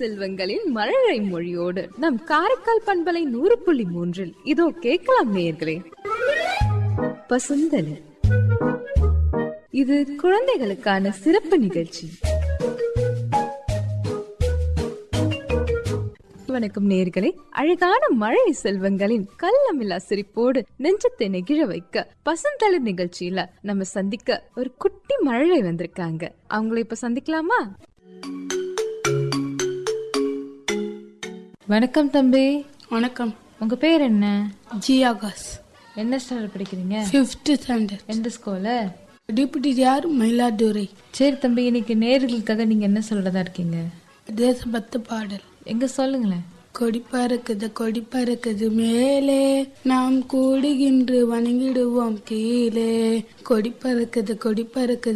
செல்வங்களின் மழலை மொழியோடு நம் காரைக்கால் பண்பலை நூறு புள்ளி மூன்றில் இதோ கேட்கலாம் நேயர்களே பசுந்தலி இது குழந்தைகளுக்கான சிறப்பு நிகழ்ச்சி வணக்கம் நேர்களே அழகான மழை செல்வங்களின் கள்ளமில்லா சிரிப்போடு நெஞ்சத்தை நெகிழ வைக்க பசுந்தளிர் நிகழ்ச்சியில நம்ம சந்திக்க ஒரு குட்டி மழலை வந்திருக்காங்க அவங்கள இப்ப சந்திக்கலாமா வணக்கம் தம்பி வணக்கம் உங்க பேர் என்ன ஜி ஆகாஷ் என்ன ஸ்டாண்டர்ட் படிக்கிறீங்க ஃபிஃப்த் ஸ்டாண்டர்ட் எந்த ஸ்கூல்ல டிப்யூட்டி ஜிஆர் மயிலாடுதுறை சரி தம்பி இன்னைக்கு நேர்களுக்காக நீங்க என்ன சொல்றதா இருக்கீங்க தேசபக்த பாடல் எங்க சொல்லுங்களேன் கொடி பறக்குது கொடி பறக்குது மேலே நாம் கூடுகின்று வணங்கிடுவோம் கீழே கொடி பறக்குது கொடி பறக்குது